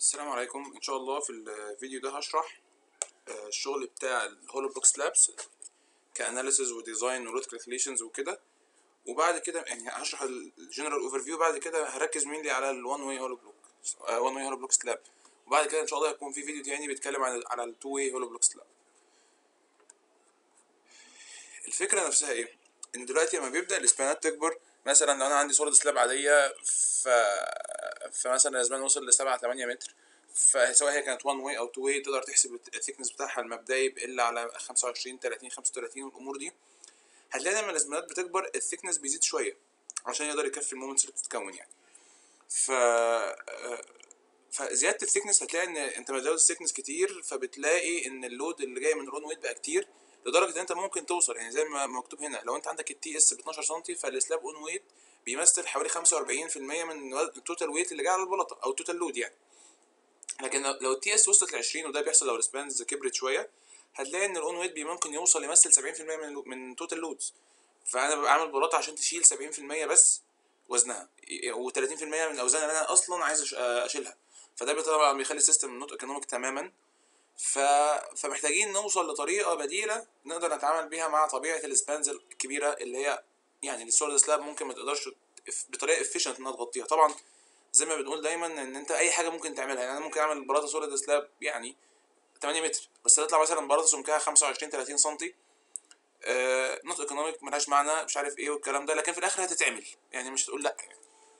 السلام عليكم ان شاء الله في الفيديو ده هشرح آه، الشغل بتاع الهولو بلوك سلابس كاناليسيز وديزاين ولود كالكوليشنز وكده وبعد كده يعني هشرح الجنرال اوفر فيو بعد كده هركز مينلي على الوان واي هولو بلوك وان واي هولو بلوك سلاب وبعد كده ان شاء الله هيكون في فيديو تاني بيتكلم عن على التو واي هولو بلوك سلاب الفكره نفسها ايه ان دلوقتي لما بيبدا الاسبانات تكبر مثلا لو انا عندي سوليد سلاب عاديه ف فمثلا الاسبان وصل ل 7 8 متر فسواء هي كانت 1 واي او 2 واي تقدر تحسب الثيكنس بتاعها المبدئي بيقل على 25 30 35 والامور دي هتلاقي لما الاسبانات بتكبر الثيكنس بيزيد شويه عشان يقدر يكفي المومنتس اللي بتتكون يعني ف فزياده الثيكنس هتلاقي ان انت بتزود الثيكنس كتير فبتلاقي ان اللود اللي جاي من الرون ويت بقى كتير لدرجه ان انت ممكن توصل يعني زي ما مكتوب هنا لو انت عندك التي اس ب 12 سم فالسلاب اون ويت بيمثل حوالي 45% من التوتال ويت اللي جاي على البلاطه او التوتال لود يعني لكن لو التي اس وصلت ل 20 وده بيحصل لو السبانز كبرت شويه هتلاقي ان الاون ويت ممكن يوصل يمثل 70% من من توتال لودز فانا ببقى عامل بلاطه عشان تشيل 70% بس وزنها و30% من الاوزان اللي انا اصلا عايز اشيلها فده طبعا بيخلي السيستم نوت ايكونوميك تماما ف... فمحتاجين نوصل لطريقه بديله نقدر نتعامل بيها مع طبيعه السبانز الكبيره اللي هي يعني السوليد سلاب ممكن ما تقدرش بطريقه افيشنت انها تغطيها طبعا زي ما بنقول دايما ان انت اي حاجه ممكن تعملها يعني انا ممكن اعمل بلاطه سوليد سلاب يعني 8 متر بس تطلع مثلا بلاطه سمكها 25 30 سم آه نوت ايكونوميك ملهاش معنى مش عارف ايه والكلام ده لكن في الاخر هتتعمل يعني مش هتقول لا يعني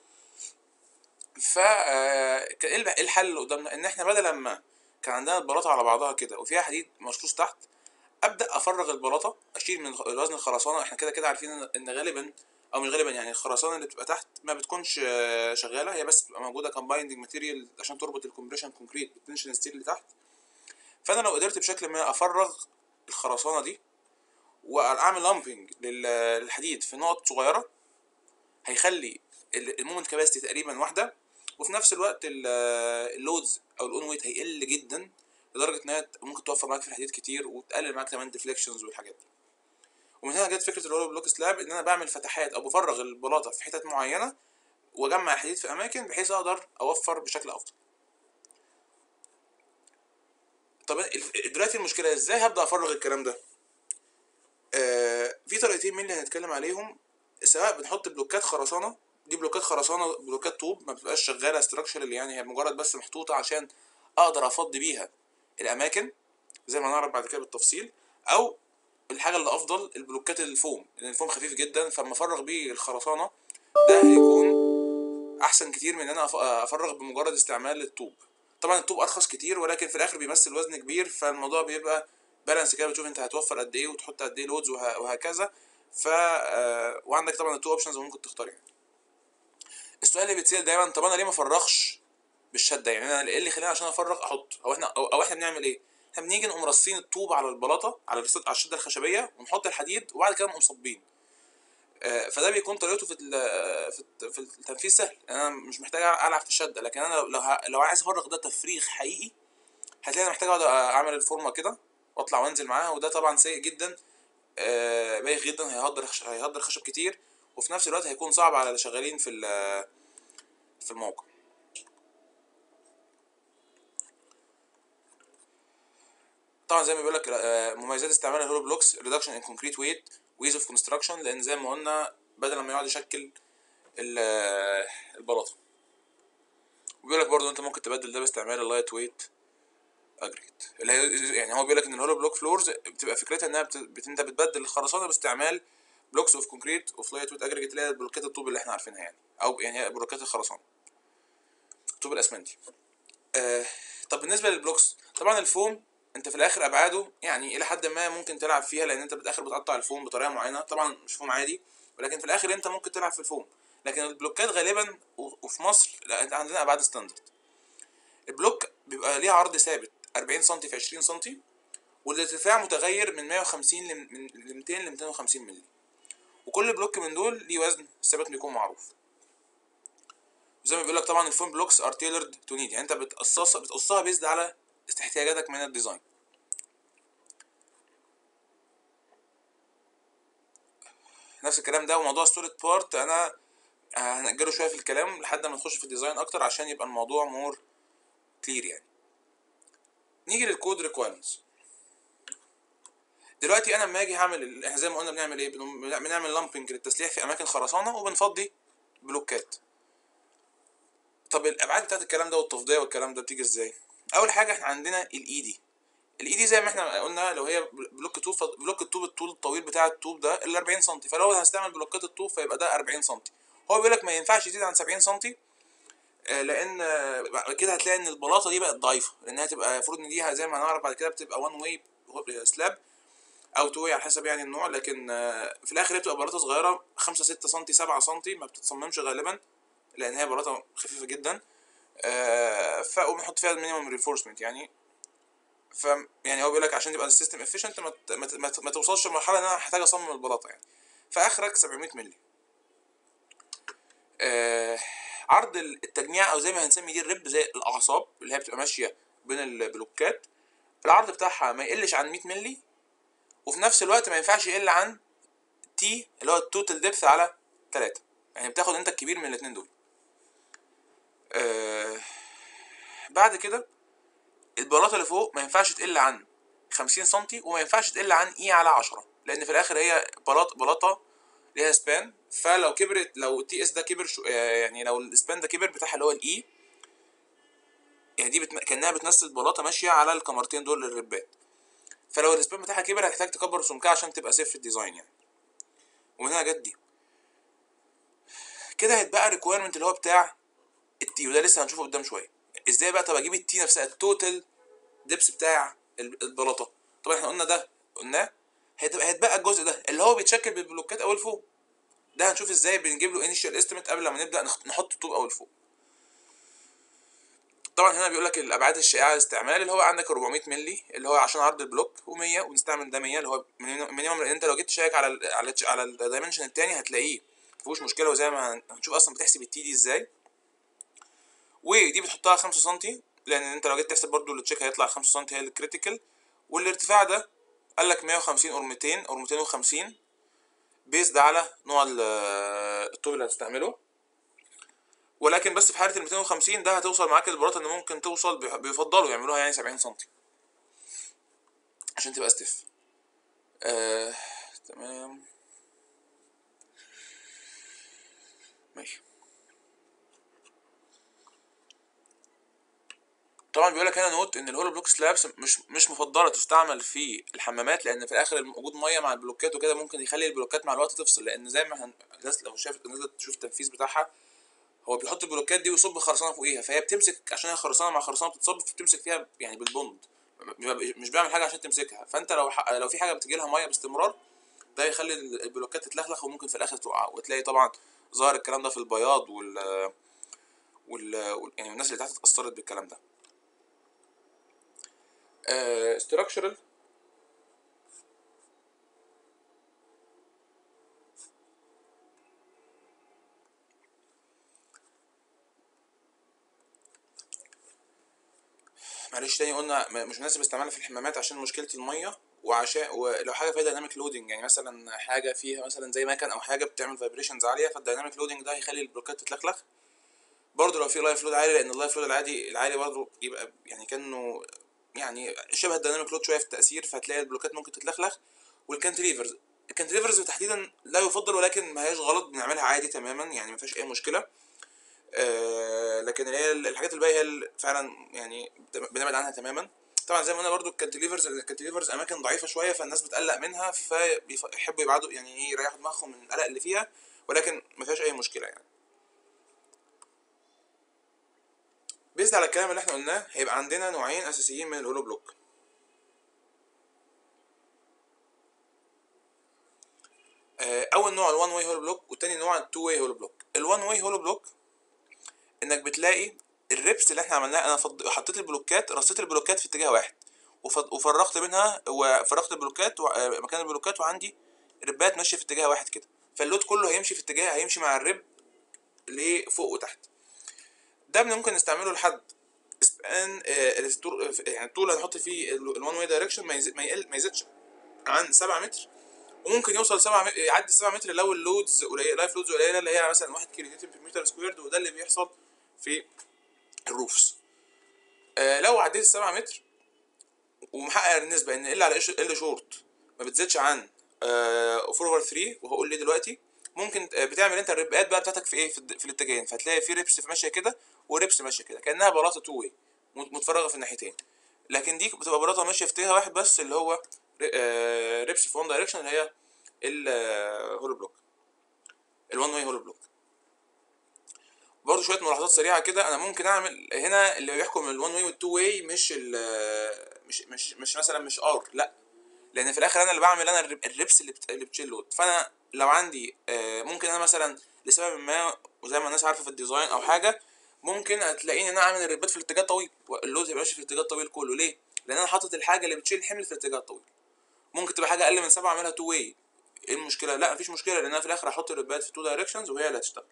ف ايه الحل اللي قدامنا ان احنا بدل ما كان عندنا البلاطه على بعضها كده وفيها حديد مرصوص تحت ابدا افرغ البلاطه اشيل من وزن الخرسانه احنا كده كده عارفين ان غالبا او مش غالبا يعني الخرسانه اللي بتبقى تحت ما بتكونش شغاله هي بس بتبقى موجوده كومبايندنج ماتيريال عشان تربط الكومبريشن كونكريت بالتنشن ستيل اللي تحت فانا لو قدرت بشكل ما افرغ الخرسانه دي واعمل لامبنج للحديد في نقط صغيره هيخلي المومنت كاباسيتي تقريبا واحده وفي نفس الوقت اللودز او الاون ويت هيقل جدا لدرجه انها ممكن توفر معاك في الحديد كتير وتقلل معاك كمان ديفليكشنز والحاجات دي ومن هنا جت فكره الهولو بلوك سلاب ان انا بعمل فتحات او بفرغ البلاطه في حتت معينه واجمع الحديد في اماكن بحيث اقدر اوفر بشكل افضل طب دلوقتي المشكله ازاي هبدا افرغ الكلام ده آه في طريقتين من اللي هنتكلم عليهم سواء بنحط بلوكات خرسانه دي بلوكات خرسانه بلوكات طوب ما بتبقاش شغاله استراكشرال يعني هي مجرد بس محطوطه عشان اقدر افضي بيها الاماكن زي ما نعرف بعد كده بالتفصيل او الحاجه اللي افضل البلوكات الفوم لان الفوم خفيف جدا فلما افرغ بيه الخرسانه ده هيكون احسن كتير من ان انا افرغ بمجرد استعمال الطوب طبعا الطوب ارخص كتير ولكن في الاخر بيمثل وزن كبير فالموضوع بيبقى بالانس كده بتشوف انت هتوفر قد ايه وتحط قد ايه لودز وهكذا ف وعندك طبعا التو اوبشنز ممكن تختار يعني السؤال اللي بيتسال دايما طب انا ليه ما افرغش بالشده يعني انا ايه اللي خلاني عشان افرغ احط او احنا أو, او احنا بنعمل ايه احنا بنيجي نقوم رصين الطوب على البلاطه على على الشده الخشبيه ونحط الحديد وبعد كده نقوم صابين آه فده بيكون طريقته في في التنفيذ سهل انا مش محتاج العب في الشده لكن انا لو لو عايز افرغ ده تفريغ حقيقي هتلاقي انا محتاج اقعد اعمل الفورمه كده واطلع وانزل معاها وده طبعا سيء جدا آه بايخ جدا هيهدر هيهدر خشب كتير وفي نفس الوقت هيكون صعب على اللي شغالين في في الموقع طبعا زي ما بيقول لك مميزات استعمال الهولو بلوكس ريدكشن ان كونكريت ويت ويز اوف كونستراكشن لان زي ما قلنا بدل ما يقعد يشكل البلاطه وبيقول لك برضه انت ممكن تبدل ده باستعمال اللايت ويت اجريجيت اللي هي يعني هو بيقول لك ان الهولو بلوك فلورز بتبقى فكرتها انها بت... انت بتبدل الخرسانه باستعمال بلوكس اوف كونكريت اوف لايت ويت اجريجيت اللي هي بلوكات الطوب اللي احنا عارفينها يعني او يعني بلوكات الخرسانه الطوب الاسمنتي آه طب بالنسبه للبلوكس طبعا الفوم انت في الاخر ابعاده يعني الى حد ما ممكن تلعب فيها لان انت بالاخر بتقطع الفوم بطريقه معينه طبعا مش فوم عادي ولكن في الاخر انت ممكن تلعب في الفوم لكن البلوكات غالبا وفي مصر لا انت عندنا ابعاد ستاندرد البلوك بيبقى ليه عرض ثابت 40 سم في 20 سم والارتفاع متغير من 150 ل 200 ل 250 مللي وكل بلوك من دول ليه وزن ثابت بيكون معروف زي ما بيقول لك طبعا الفوم بلوكس ار تailored تو نيد يعني انت بتقصصها بتقصها بيزد على احتياجاتك من الديزاين نفس الكلام ده وموضوع ستوريد بارت انا هنأجله شويه في الكلام لحد ما نخش في الديزاين اكتر عشان يبقى الموضوع مور كلير يعني نيجي للكود ريكويرمنتس دلوقتي انا لما اجي هعمل احنا زي ما قلنا بنعمل ايه بن- بنعمل لامبنج للتسليح في اماكن خرسانه وبنفضي بلوكات طب الابعاد بتاعت الكلام ده والتفضيه والكلام ده بتيجي ازاي اول حاجه احنا عندنا الاي دي الاي دي زي ما احنا قلنا لو هي بلوك طوب ف- بلوك الطوب الطول الطويل بتاع الطوب ده ال 40 سم فلو هنستعمل بلوكات الطوب فيبقى ده 40 سم هو بيقول لك ما ينفعش يزيد عن 70 سم آه، لان آه، بعد كده هتلاقي ان البلاطه دي بقت ضعيفه لانها تبقى المفروض ان دي زي ما هنعرف بعد كده بتبقى وان واي سلاب او تو واي على حسب يعني النوع لكن آه، في الاخر هي بتبقى بلاطه صغيره 5 6 سم 7 سم ما بتتصممش غالبا لان هي بلاطه خفيفه جدا آه، ف وبنحط فيها المينيمم رينفورسمنت يعني ف يعني هو بيقول لك عشان تبقى السيستم افيشنت ما, ت- ما, ت- ما, ت- ما توصلش لمرحله ان انا هحتاج اصمم البلاطه يعني فاخرك 700 مللي آه عرض التجميع او زي ما هنسمي دي الرب زي الاعصاب اللي هي بتبقى ماشيه بين البلوكات العرض بتاعها ما يقلش عن 100 مللي وفي نفس الوقت ما ينفعش يقل عن تي اللي هو التوتال ديبث على 3 يعني بتاخد انت الكبير من الاثنين دول آه بعد كده البلاطه اللي فوق ما ينفعش تقل عن 50 سم وما ينفعش تقل عن اي على 10 لان في الاخر هي بلاطه بلاطه ليها سبان فلو كبرت لو التي اس ده كبر شو آه، يعني لو السبان ده كبر بتاعها اللي هو الاي يعني دي بتم... كانها بتمثل بلاطه ماشيه على الكمرتين دول للربات فلو السبان بتاعها كبر هتحتاج تكبر سمكها عشان تبقى سيف في الديزاين يعني ومن هنا جت دي كده هيتبقى ريكويرمنت اللي هو بتاع التي وده لسه هنشوفه قدام شويه ازاي بقى طب اجيب التي نفسها التوتال ديبس بتاع ال- البلاطه طبعا احنا قلنا ده قلناه هيتبقى هيتبقى الجزء ده اللي هو بيتشكل بالبلوكات اول فوق ده هنشوف ازاي بنجيب له انيشال استيميت قبل ما نبدا نخ- نحط الطوب اول فوق طبعا هنا بيقول لك الابعاد الشائعه للاستعمال اللي هو عندك 400 مللي اللي هو عشان عرض البلوك و100 ونستعمل ده 100 اللي هو مينيمم لان انت لو جيت تشيك على ال على ال على الدايمنشن التاني هتلاقيه مفيهوش مشكله وزي ما هن- هنشوف اصلا بتحسب التي دي ازاي ودي بتحطها 5 سم لان انت لو جيت تحسب برضو التشيك هيطلع 5 سم هي الكريتيكال والارتفاع ده قال لك 150 اور 200 اور 250 بيزد على نوع ال- الطوب اللي هتستعمله ولكن بس في حاله ال 250 ده هتوصل معاك البلاطه ان ممكن توصل بيح- بيفضلوا يعملوها يعني 70 سم عشان تبقى ستيف آه، تمام ماشي طبعا بيقول لك هنا نوت ان الهولو بلوك سلابس مش مش مفضله تستعمل في الحمامات لان في الاخر وجود ميه مع البلوكات وكده ممكن يخلي البلوكات مع الوقت تفصل لان زي ما هن... الناس لو شافت الناس تشوف التنفيذ بتاعها هو بيحط البلوكات دي ويصب خرسانه فوقيها فهي بتمسك عشان هي خرسانه مع خرسانه بتتصب فبتمسك فيها يعني بالبوند بيبقى- مش بيعمل حاجه عشان تمسكها فانت لو ح... لو في حاجه بتجي لها ميه باستمرار ده يخلي البلوكات تتلخلخ وممكن في الاخر تقع وتلاقي طبعا ظهر الكلام ده في البياض وال وال وال- يعني الناس اللي تحت اتأثرت بالكلام ده structural معلش تاني قلنا م- مش مناسب استعمالها في الحمامات عشان مشكلة المية وعشان ولو حاجة فيها دايناميك لودنج يعني مثلا حاجة فيها مثلا زي مكن أو حاجة بتعمل فايبريشنز عالية فالدايناميك لودنج ده هيخلي البلوكات تتلخلخ برضه لو في لايف لود عالي لأن اللايف لود العادي العالي برضه يبقى يعني كأنه يعني شبه الدايناميك لود شوية في التأثير فهتلاقي البلوكات ممكن تتلخلخ والكانتليفرز الكانتليفرز تحديدا لا يفضل ولكن ما هياش غلط بنعملها عادي تماما يعني ما فيهاش أي مشكلة آه، لكن اللي هي الحاجات الباقيه هي اللي فعلا يعني بنبعد عنها تماما طبعا زي ما قلنا برضو الكانتليفرز الكانتليفرز اماكن ضعيفه شويه فالناس بتقلق منها فيحبوا يبعدوا يعني ايه يريحوا دماغهم من القلق اللي فيها ولكن ما فيهاش اي مشكله يعني بيزد على الكلام اللي احنا قلناه هيبقى عندنا نوعين اساسيين من الهولو بلوك آه، اول نوع الوان واي هولو بلوك والتاني نوع التو واي هولو بلوك الوان واي هولو بلوك انك بتلاقي الريبس اللي احنا عملناه انا فض... حطيت البلوكات رصيت البلوكات في اتجاه واحد وفض... وفرغت منها وفرغت البلوكات و... آه، مكان البلوكات وعندي ربات ماشيه في اتجاه واحد كده فاللود كله هيمشي في اتجاه هيمشي مع الرب لفوق وتحت ده من ممكن نستعمله لحد سبان آه، الطول يعني الطول هنحط فيه الوان واي دايركشن ما يزيد ما يقل ما يزيدش عن 7 متر وممكن يوصل 7 متر يعدي 7 متر لو اللودز قليله لايف لودز قليله اللي هي مثلا 1 كيلو نيوتن في متر سكويرد وده اللي بيحصل في الروفز آه لو عديت السبعة متر ومحقق النسبة ان ال على ال شورت ما بتزيدش عن آه 4 اوفر 3 وهقول ليه دلوقتي ممكن آه، بتعمل انت الربات بقى بتاعتك في ايه في, الد- في الاتجاهين فهتلاقي في ريبس ماشيه كده وريبس ماشيه كده كانها بلاطه تو واي متفرغه في الناحيتين لكن دي بتبقى بلاطه ماشيه في اتجاه واحد بس اللي هو ري- آه، ريبس في وان دايركشن اللي هي الهولو بلوك الوان واي هولو بلوك برضه شويه ملاحظات سريعه كده انا ممكن اعمل هنا اللي بيحكم الوان واي والتو واي مش ال مش مش مش مثلا مش ار لا لان في الاخر انا اللي بعمل انا الرب- الريبس اللي بت... اللي بتشيل لود فانا لو عندي آه، ممكن انا مثلا لسبب ما وزي ما الناس عارفه في الديزاين او حاجه ممكن هتلاقيني ان انا اعمل الريبات في الاتجاه الطويل واللود هيبقى ماشي في الاتجاه الطويل كله ليه؟ لان انا حاطط الحاجه اللي بتشيل الحمل في الاتجاه الطويل ممكن تبقى حاجه اقل من سبعه اعملها تو واي ايه المشكله؟ لا مفيش مشكله لان انا في الاخر هحط الريبات في تو دايركشنز وهي اللي هتشتغل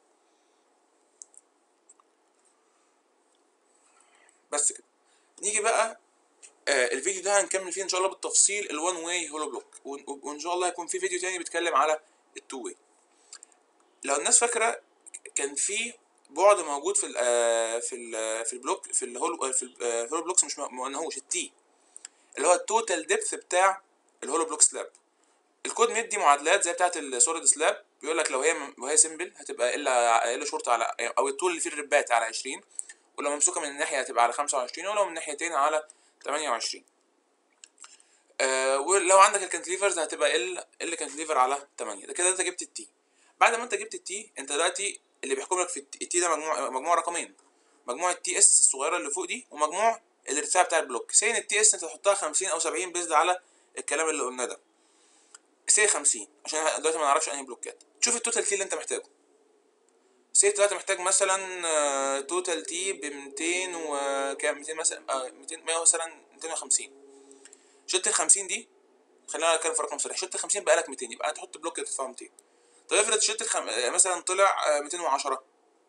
بس كده نيجي بقى آه الفيديو ده هنكمل فيه ان شاء الله بالتفصيل الوان واي هولو بلوك وان وإن شاء الله هيكون في فيديو تاني بيتكلم على التو واي لو الناس فاكره كان في بعد موجود في ال آه، في ال في البلوك في الهولو في ال- آه، الهولو بلوكس مش ما قلناهوش التي اللي هو التوتال ديبث بتاع الهولو بلوك سلاب الكود مدي معادلات زي بتاعه السوليد سلاب بيقول لك لو هي وهي سيمبل هتبقى الا الا شورت على او الطول اللي فيه الربات على 20 ولو ممسوكه من الناحيه هتبقى على 25 ولو من ناحيتين على 28 آه ولو عندك الكانتليفرز هتبقى ال ال كانتليفر على 8 ده كده انت جبت التي بعد ما انت جبت التي انت دلوقتي اللي بيحكم لك في التي ده مجموع مجموع رقمين مجموع التي اس الصغيره اللي فوق دي ومجموع الارتفاع بتاع البلوك سين التي اس انت تحطها 50 او 70 بيزد على الكلام اللي قلناه ده سي 50 عشان دلوقتي ما نعرفش انهي بلوكات شوف التوتال تي اللي انت محتاجه سي دلوقتي محتاج مثلا آه، توتال تي ب 200 وكام 200 مثلا آه، 200 100 مثلا 250 شلت ال 50 دي خلينا نتكلم في رقم صريح شلت ال 50 بقى لك 200 يبقى هتحط بلوك ارتفاعه 200 طب افرض شلت الخم... آه، مثلا طلع آه، 210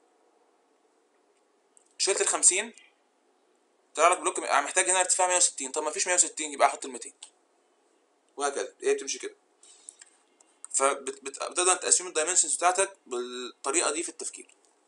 شلت ال 50 طلع لك بلوك آه، محتاج هنا ارتفاع 160 طب ما فيش 160 يبقى احط ال 200 وهكذا هي بتمشي كده فبتقدر تقسم الدايمنشنز بتاعتك بالطريقه دي في التفكير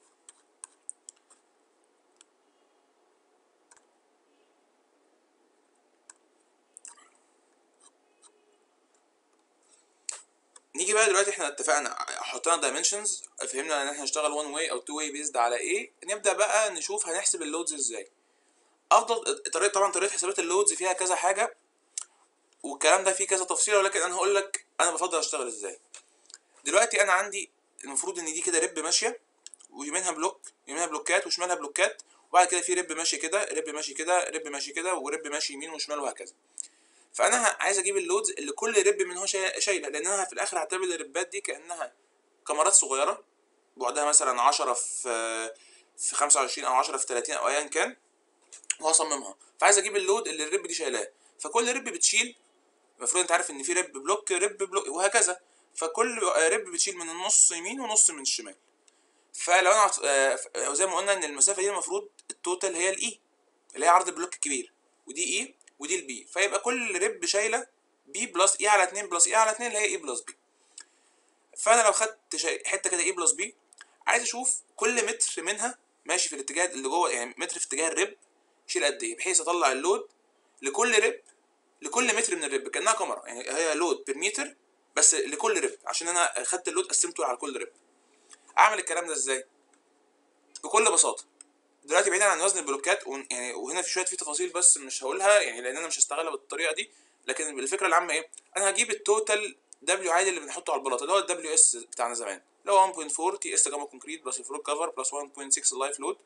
نيجي بقى دلوقتي احنا اتفقنا حطينا دايمنشنز فهمنا ان احنا هنشتغل وان واي او تو واي بيزد على ايه نبدا بقى نشوف هنحسب اللودز ازاي افضل طريقه طبعا طريقه حسابات اللودز فيها كذا حاجه والكلام ده فيه كذا تفصيل ولكن انا هقول لك انا بفضل اشتغل ازاي دلوقتي انا عندي المفروض ان دي كده رب ماشيه ويمينها بلوك يمينها بلوكات وشمالها بلوكات وبعد كده في رب ماشي كده رب ماشي كده رب ماشي كده ورب ماشي يمين وشمال وهكذا فانا ه- عايز اجيب اللودز اللي كل رب منهم شا- شايله لان انا في الاخر هعتبر الربات دي كانها كاميرات صغيره بعدها مثلا 10 في في 25 او 10 في 30 او ايا كان وهصممها فعايز اجيب اللود اللي الرب دي شايلاه فكل رب بتشيل المفروض انت عارف ان في رب بلوك رب بلوك وهكذا فكل رب بتشيل من النص يمين ونص من الشمال فلو انا عط- آه، ف- آه، زي ما قلنا ان المسافه دي المفروض التوتال هي الاي اللي هي عرض البلوك الكبير ودي اي ودي البي فيبقى كل رب شايله بي بلس اي على 2 بلس اي على 2 اللي هي اي بلس بي فانا لو خدت شي- حته كده اي بلس بي عايز اشوف كل متر منها ماشي في الاتجاه اللي جوه يعني متر في اتجاه الرب يشيل قد ايه بحيث اطلع اللود لكل رب لكل متر من الرب كانها كاميرا يعني هي لود بير متر بس لكل رب عشان انا خدت اللود قسمته على كل رب اعمل الكلام ده ازاي بكل بساطه دلوقتي بعيدا عن وزن البلوكات ون- يعني وهنا في شويه في تفاصيل بس مش هقولها يعني لان انا مش هشتغلها بالطريقه دي لكن الفكره العامه ايه انا هجيب التوتال دبليو عادي اللي بنحطه على البلاطه اللي هو الدبليو اس بتاعنا زمان اللي هو 1.4 تي اس جاما كونكريت بلس الفلوت كفر بلس 1.6 اللايف لود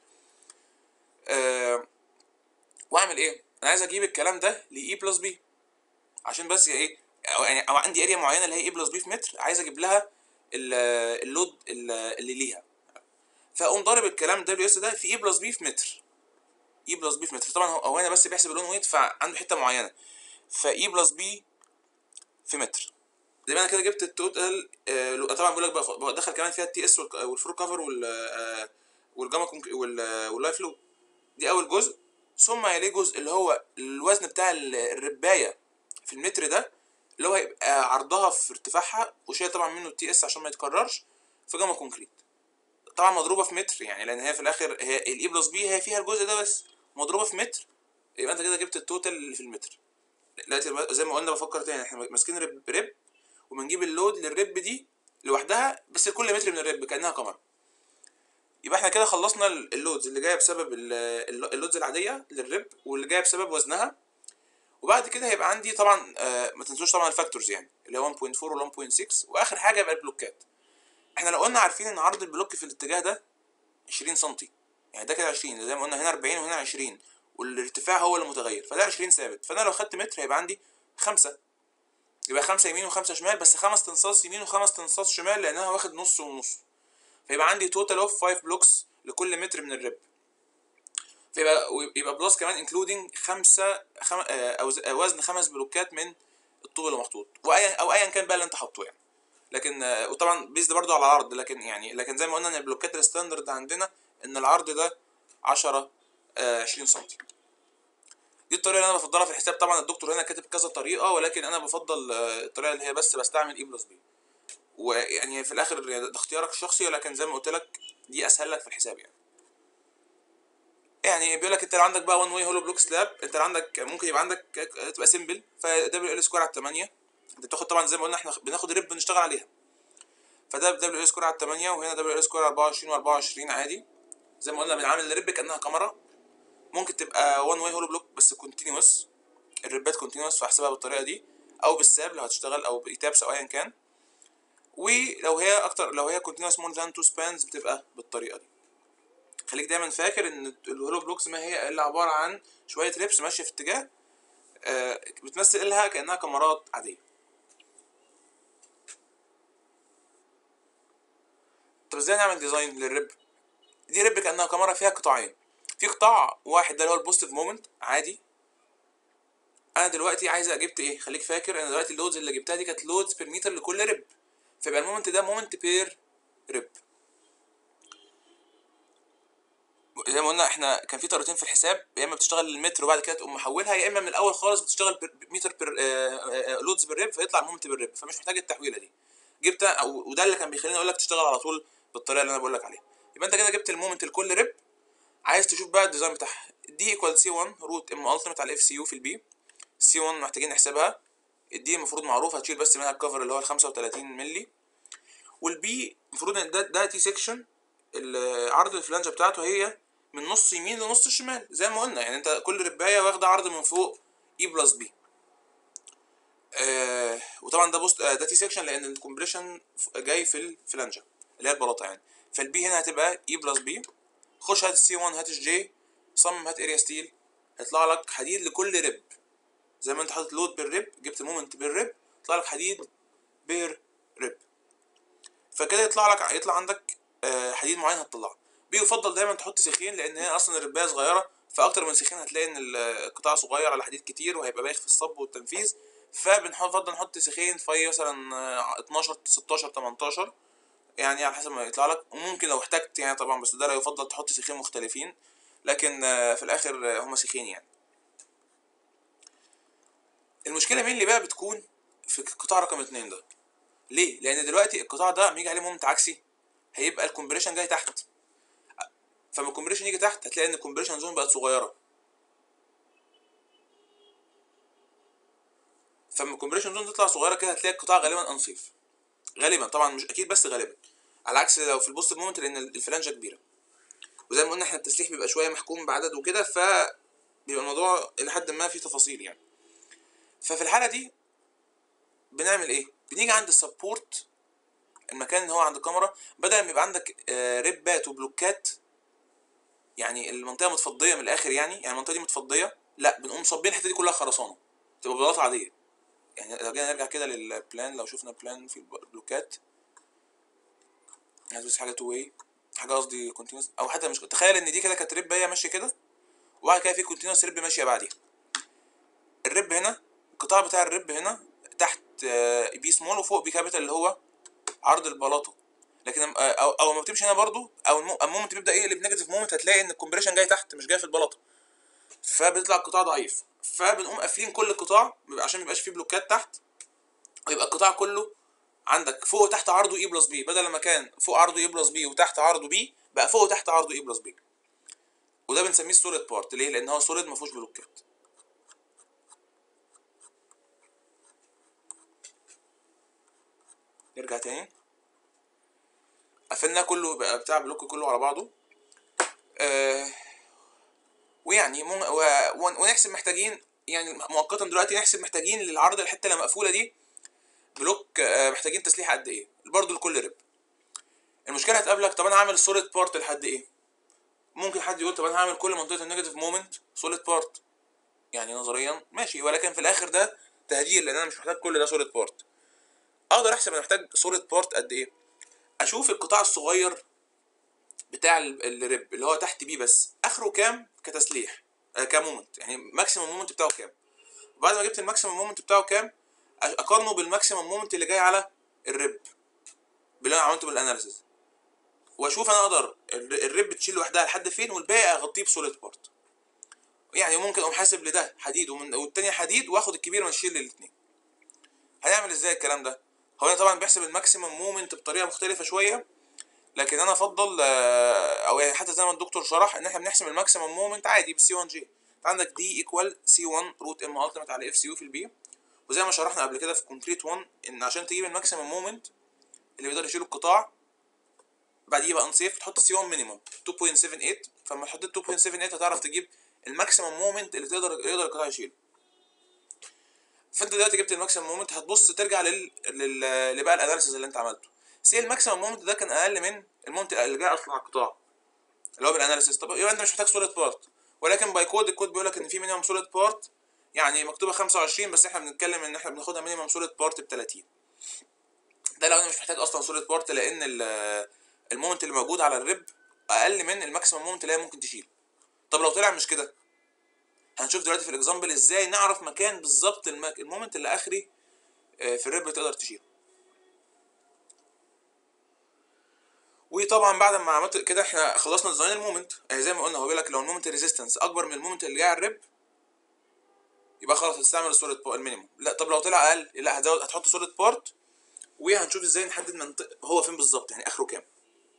آه واعمل ايه انا عايز اجيب الكلام ده لاي بلس بي عشان بس ايه أو يعني او عندي اريا معينه اللي هي اي بلس بي في متر عايز اجيب لها ال- اللود ال- اللي ليها فاقوم ضارب الكلام دبليو اس ده في اي بلس بي في متر اي بلس بي في متر طبعا هو هو هنا بس بيحسب اللون ويت فعنده حته معينه فاي بلس بي في متر زي ما انا كده جبت التوتال آه لو- طبعا بقول لك بقى- بدخل كمان فيها التي اس والفلور كفر وال آه، والجاما كونك- وال- آه، واللايف لود دي اول جزء ثم يليه جزء اللي هو الوزن بتاع ال- الربايه في المتر ده اللي هو هيبقى عرضها في ارتفاعها وشايل طبعا منه التي اس عشان ما يتكررش في جاما كونكريت طبعا مضروبه في متر يعني لان هي في الاخر هي الاي بلس بي هي فيها الجزء ده بس مضروبه في متر يبقى انت كده جبت التوتال اللي في المتر دلوقتي زي ما قلنا بفكر تاني احنا ماسكين رب رب وبنجيب اللود للرب دي لوحدها بس لكل متر من الرب كانها كاميرا يبقى احنا كده خلصنا اللودز اللي جايه بسبب اللودز العاديه للرب واللي جايه بسبب وزنها وبعد كده هيبقى عندي طبعا آه ما تنسوش طبعا الفاكتورز يعني اللي هو 1.4 وال 1.6 واخر حاجه يبقى البلوكات احنا لو قلنا عارفين ان عرض البلوك في الاتجاه ده 20 سم يعني ده كده 20 زي ما قلنا هنا 40 وهنا 20 والارتفاع هو اللي متغير فده 20 ثابت فانا لو خدت متر هيبقى عندي 5 يبقى 5 يمين و5 شمال بس خمس تنصاص يمين وخمس تنصاص شمال لانها واخد نص ونص فيبقى عندي توتال اوف 5 بلوكس لكل متر من الرب فيبقى يبقى بلس كمان انكلودنج خمسة خم... أو وزن خمس بلوكات من الطوب اللي محطوط وايا او ايا كان بقى اللي انت حاطه يعني لكن وطبعا بيزد برضو على العرض لكن يعني لكن زي ما قلنا ان البلوكات الستاندرد عندنا ان العرض ده 10 20 سم دي الطريقه اللي انا بفضلها في الحساب طبعا الدكتور هنا كاتب كذا طريقه ولكن انا بفضل الطريقه اللي هي بس بستعمل اي بلس بي ويعني في الاخر ده اختيارك الشخصي ولكن زي ما قلت لك دي اسهل لك في الحساب يعني يعني بيقول لك انت لو عندك بقى 1 واي هولو بلوك سلاب انت عندك ممكن يبقى عندك تبقى سيمبل فدبليو ال سكوير على 8 انت بتاخد طبعا زي ما قلنا احنا بناخد ريب بنشتغل عليها فده دبليو ال سكوير على 8 وهنا دبليو ال سكوير 24 و24 عادي زي ما قلنا بنعامل الريب كانها كاميرا ممكن تبقى 1 واي هولو بلوك بس كونتينوس الريبات كونتينوس فاحسبها بالطريقه دي او بالساب لو هتشتغل او بايتابس او ايا كان ولو هي اكتر لو هي كونتينوس مور ذان تو سبانز بتبقى بالطريقه دي خليك دايما فاكر ان الهولو بلوكس ما هي الا عباره عن شويه ريبس ماشيه في اتجاه آه بتمثل لها كانها كاميرات عاديه طب ازاي نعمل ديزاين للريب دي ريب كانها كاميرا فيها قطاعين في قطاع واحد ده اللي هو البوزيتيف مومنت عادي انا دلوقتي عايز جبت ايه خليك فاكر انا دلوقتي اللودز اللي جبتها دي كانت لودز بير متر لكل ريب فيبقى المومنت ده مومنت بير ريب زي ما قلنا احنا كان في طريقتين في الحساب يا اما بتشتغل المتر وبعد كده تقوم محولها يا اما من الاول خالص بتشتغل متر بير لودز بالريب فيطلع المومنت بالريب فمش محتاج التحويله دي جبتها وده اللي كان بيخليني اقول لك تشتغل على طول بالطريقه اللي انا بقول لك عليها يبقى انت كده جبت المومنت لكل ريب عايز تشوف بقى الديزاين بتاعها دي ايكوال سي 1 روت ام التيميت على اف سي يو في البي سي 1 محتاجين نحسبها الدي المفروض معروف هتشيل بس منها الكفر اللي هو ال 35 مللي والبي المفروض ان ده ده تي سيكشن عرض الفلانجه بتاعته هي من نص يمين لنص شمال زي ما قلنا يعني انت كل ربايه واخده عرض من فوق اي بلس بي آه وطبعا ده بوست آه ده تي سيكشن لان الكومبريشن جاي في الفلانجه اللي هي البلاطه يعني فالبي هنا هتبقى اي بلس بي خش هات السي 1 هات الجي صمم هات اريا ستيل هيطلع لك حديد لكل ريب زي ما انت حاطط لود بالريب جبت المومنت بالريب يطلع لك حديد بير ريب فكده يطلع لك يطلع عندك آه حديد معين هتطلعه بيفضل دايما تحط سيخين لان هي اصلا الربايه صغيره فاكتر من سيخين هتلاقي ان القطاع صغير على حديد كتير وهيبقى بايخ في الصب والتنفيذ فبنفضل نحط سيخين في مثلا 12 16 18 يعني على حسب ما يطلع لك وممكن لو احتجت يعني طبعا بس ده لا يفضل تحط سيخين مختلفين لكن في الاخر هما سيخين يعني المشكله مين اللي بقى بتكون في القطاع رقم اتنين ده ليه لان دلوقتي القطاع ده لما يجي عليه مومنت عكسي هيبقى الكومبريشن جاي تحت فلما الكومبريشن يجي تحت هتلاقي ان الكومبريشن زون بقت صغيره فلما الكومبريشن زون تطلع صغيره كده هتلاقي القطاع غالبا انصيف غالبا طبعا مش اكيد بس غالبا على عكس لو في البوست مومنت لان الفلانجه كبيره وزي ما قلنا احنا التسليح بيبقى شويه محكوم بعدد وكده ف بيبقى الموضوع الى حد ما فيه تفاصيل يعني ففي الحاله دي بنعمل ايه بنيجي عند السبورت المكان اللي هو عند الكاميرا بدل ما يبقى عندك ريبات وبلوكات يعني المنطقه متفضيه من الاخر يعني يعني المنطقه دي متفضيه لا بنقوم صابين الحته دي كلها خرسانه تبقى بلاطه عاديه يعني لو جينا نرجع كده للبلان لو شفنا بلان في البلوكات عايز بس حاجه تو واي حاجه قصدي كونتينوس او حتى مش تخيل ان دي كده كانت ريب هي ماشيه كده وبعد كده في كونتينوس ريب ماشيه بعديها الريب هنا القطاع بتاع الريب هنا تحت بي سمول وفوق بي كابيتال اللي هو عرض البلاطه لكن او او لما بتمشي هنا برضو او المومنت بيبدا يقلب نيجاتيف مومنت هتلاقي ان الكومبريشن جاي تحت مش جاي في البلاطه فبيطلع القطاع ضعيف فبنقوم قافلين كل القطاع عشان ما يبقاش فيه بلوكات تحت ويبقى القطاع كله عندك فوق وتحت عرضه اي بلس بي بدل ما كان فوق عرضه اي بلس بي وتحت عرضه بي بقى فوق وتحت عرضه اي بلس بي وده بنسميه سوليد بارت ليه لان هو سوليد ما فيهوش بلوكات نرجع تاني قفلنا كله بقى بتاع بلوك كله على بعضه آه ويعني مم و... ونحسب محتاجين يعني مؤقتا دلوقتي نحسب محتاجين للعرض الحته اللي مقفوله دي بلوك آه محتاجين تسليح قد ايه برضه لكل رب المشكله هتقابلك طب انا هعمل سوليد بارت لحد ايه ممكن حد يقول طب انا هعمل كل منطقه النيجاتيف مومنت سوليد بارت يعني نظريا ماشي ولكن في الاخر ده تهجير لان انا مش محتاج كل ده سوليد بارت اقدر احسب انا محتاج سوليد بارت قد ايه اشوف القطاع الصغير بتاع الرب اللي هو تحت بيه بس اخره كام كتسليح آه كمومنت يعني ماكسيمم مومنت بتاعه كام بعد ما جبت الماكسيمم مومنت بتاعه كام اقارنه بالماكسيمم مومنت اللي جاي على الرب باللي انا عملته بالاناليسيس واشوف انا اقدر الرب تشيل لوحدها لحد فين والباقي اغطيه بسوليد بارت يعني ممكن اقوم حاسب لده حديد ومن والتانية حديد واخد الكبير واشيل للاثنين هنعمل ازاي الكلام ده هو انا طبعا بحسب الماكسيمم مومنت بطريقه مختلفه شويه لكن انا افضل او يعني حتى زي ما الدكتور شرح ان احنا بنحسب الماكسيمم مومنت عادي بالسي 1 جي عندك دي ايكوال سي 1 روت ام التيمت على اف سي يو في البي وزي ما شرحنا قبل كده في كومبليت 1 ان عشان تجيب الماكسيمم مومنت اللي بيقدر يشيل القطاع بعديه بقى انسيف تحط سي 1 مينيمم 2.78 فلما حطيت 2.78 هتعرف تجيب الماكسيمم مومنت اللي تقدر يقدر القطاع يشيله فانت دلوقتي جبت الماكسيمم مومنت هتبص ترجع لل لل اللي بقى الاناليسيز اللي انت عملته سي الماكسيمم مومنت ده كان اقل من المومنت اللي جاي اصلا على القطاع اللي هو بالاناليسيز طب يبقى انت مش محتاج سوليد بارت ولكن باي كود الكود بيقول لك ان في مينيمم سوليد بارت يعني مكتوبه 25 بس احنا بنتكلم ان احنا بناخدها مينيمم سوليد بارت ب 30 ده لو انا مش محتاج اصلا سوليد بارت لان المومنت اللي موجود على الريب اقل من الماكسيمم مومنت اللي هي ممكن تشيله طب لو طلع مش كده هنشوف دلوقتي في الاكزامبل ازاي نعرف مكان بالظبط المومنت اللي اخري في الريب تقدر تشيله وطبعا بعد ما عملت كده احنا خلصنا ديزاين المومنت يعني زي ما قلنا هو بيقول لك لو المومنت ريزيستنس اكبر من المومنت اللي جاي على الريب يبقى خلاص هتستعمل السوليد المينيموم لا طب لو طلع اقل لا هتزود هتحط سوليد بارت وهنشوف ازاي نحدد منطقه هو فين بالظبط يعني اخره كام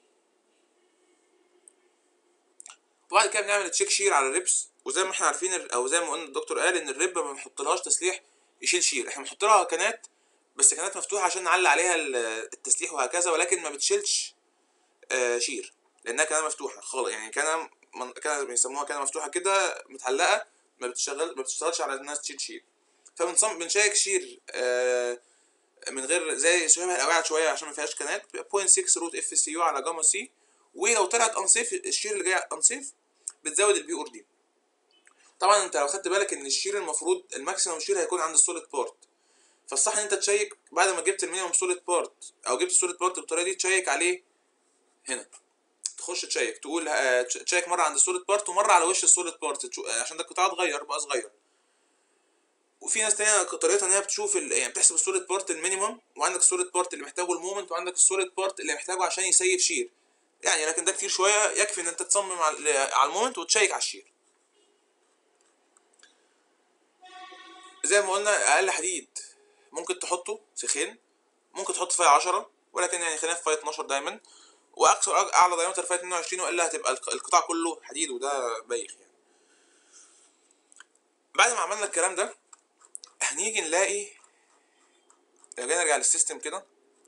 وبعد كده بنعمل تشيك شير على الريبس وزي ما احنا عارفين او زي ما قلنا الدكتور قال ان الريب ما بنحطلهاش تسليح يشيل شير احنا بنحط لها كانات بس كانات مفتوحه عشان نعلق عليها التسليح وهكذا ولكن ما بتشيلش آه شير لانها كانت مفتوحه خالص يعني كان من... كان بيسموها كانت مفتوحه كده متعلقه ما بتشتغل ما بتشتغلش على الناس تشيل شير فبنصم بنشيك شير آه من غير زي شبه القواعد شويه عشان ما فيهاش كانات 0.6 روت اف سي يو على جاما سي ولو طلعت انسيف الشير اللي جاي انسيف بتزود البي اور دي طبعا انت لو خدت بالك ان الشير المفروض الماكسيمم شير هيكون عند السوليد بارت فالصح ان انت تشيك بعد ما جبت المينيمم سوليد بارت او جبت السوليد بارت بالطريقه دي تشيك عليه هنا تخش تشيك تقول اه تشيك مره عند السوليد بارت ومره على وش السوليد بارت عشان ده القطاع اتغير بقى صغير وفي ناس تانية طريقتها ان هي بتشوف يعني بتحسب السوليد بارت المينيمم وعندك السوليد بارت اللي محتاجه المومنت وعندك السوليد بارت اللي محتاجه عشان يسيف شير يعني لكن ده كتير شويه يكفي ان انت تصمم على المومنت وتشيك على الشير زي ما قلنا اقل حديد ممكن تحطه سخين ممكن تحط فيها 10 ولكن يعني خلينا في فاي 12 دايما واقصى اعلى دايمتر فاي 22 والا هتبقى القطاع كله حديد وده بايخ يعني بعد ما عملنا الكلام ده هنيجي نلاقي لو جينا نرجع للسيستم كده